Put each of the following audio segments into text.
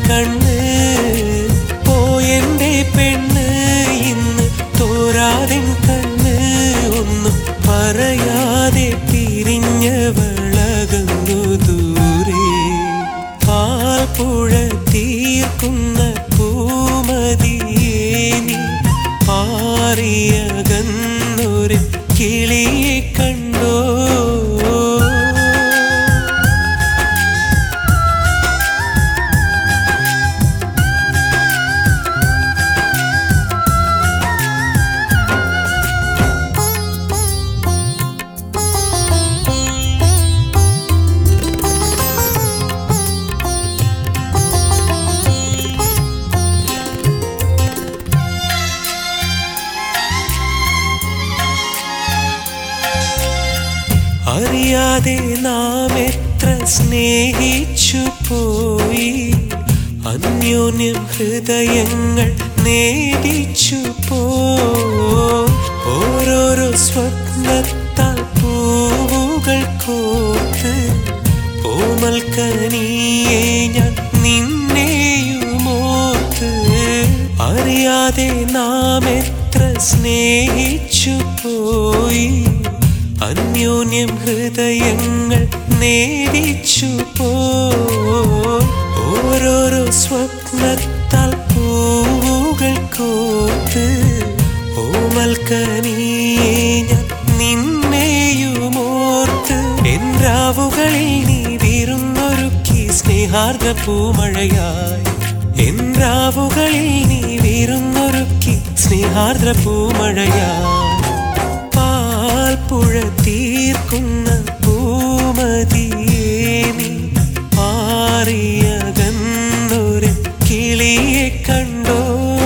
കണ്ണ് പോയെന്റെ പെണ്ണ് ഇന്ന് തോരാതെ കണ്ണ് ഒന്നും പറയാതെ പിരിഞ്ഞവളകന്നു ദൂരെ പാൽപ്പുഴ തീർക്കുന്ന പൂമതിയേ നീ പാറിയകന്നൊരു കിളിയെ കണ്ടോ അറിയാതെ നാം എത്ര സ്നേഹിച്ചു പോയി അന്യോന്യം ഹൃദയങ്ങൾ നേടിച്ചു പോയി ഓരോരോ സ്വപ്നത്താൽ പൂവുകൾ കോർത്ത് ഓമൽ കനിയെ ഞാൻ നിന്നെയുമോർത്ത് അറിയാതെ നാം എത്ര സ്നേഹിച്ചു പോയി അന്യോന്യം ഹൃദയങ്ങൾ നേടിച്ചു പോയി ഓരോരോ സ്വപ്നത്താൽ പൂവുകൾ കോർത്ത് ഓമൽ കനിയെ ഞാൻ നിന്നെയുമോർത്ത് എന്റാവുകളിൽ നീ വിരുന്നൊരുക്കി സ്നേഹാർദ്ര പൂമഴയായി എന്റാവുകളിൽ നീ വിരുന്നൊരുക്കി സ്നേഹാർദ്ര പൂമഴയായി പാൽപ്പുഴ തീർക്കുന്ന പൂമതിയേ നീ പാറിയകന്നൊരു കിളിയെ കണ്ടോ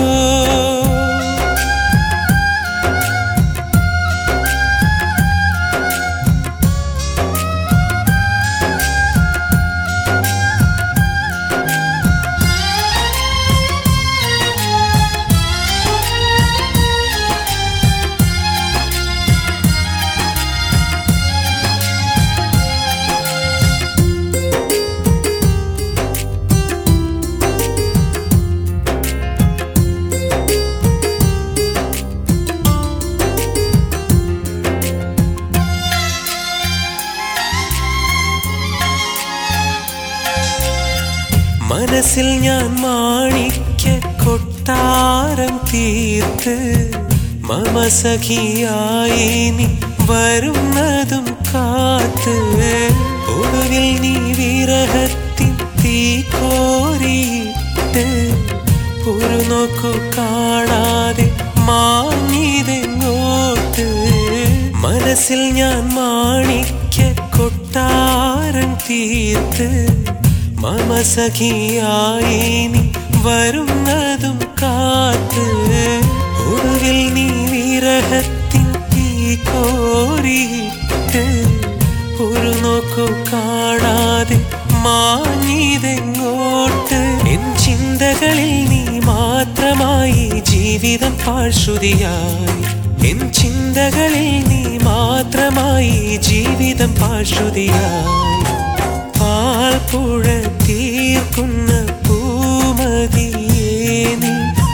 മനസ്സിൽ ഞാൻ മാണിക്യ കൊട്ടാരം തീർത്ത് മമ സഖിയായി നീ വരുന്നതും കാത്ത് ഒടുവിൽ നീ വിരഹത്തിൻ തീ കോരിയിട്ട് ഒരു നോക്കു കാണാതെ മാങ്ങിതെങ്ങോട്ട് മനസ്സിൽ ഞാൻ മാണിക്യ കൊട്ടാരം തീർത്ത് മമ സഖിയായി നീ വരുന്നതും കാത്ത് ഒടുവിൽ നീ വിരഹത്തിൻ തീ കോരിയിട്ട് ഒരു നോക്കു കാണാതെ മാഞ്ഞിതെങ്ങോട്ട് എൻ ചിന്തകളിൽ നീ മാത്രമായി ജീവിതം പാഴ്ശ്രുതിയായി എൻ ചിന്തകളിൽ നീ മാത്രമായി ജീവിതം പാഴ്ശ്രുതിയായി പാൽപ്പുഴ തീർക്കുന്ന പൂമതിയേ നീ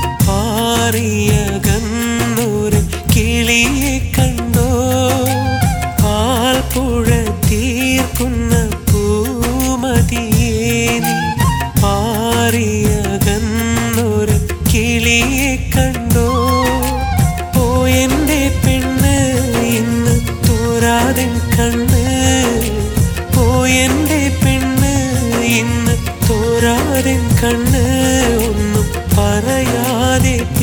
പാറിയകന്നൊരു കിളിയെ കണ്ടോ പാൽപ്പുഴ തീർക്കുന്ന പൂമതിയേ നീ പാറിയകന്നൊരു കിളിയെ കണ്ടോ പോയെന്റെ പെണ്ണ് ഇന്ന് തോരാതെ കണ്ണ് പോയെന്റെ പെണ്ണ് ഇന്ന് തോരാതെ കണ്ണ് ഒന്നും പറയാതെ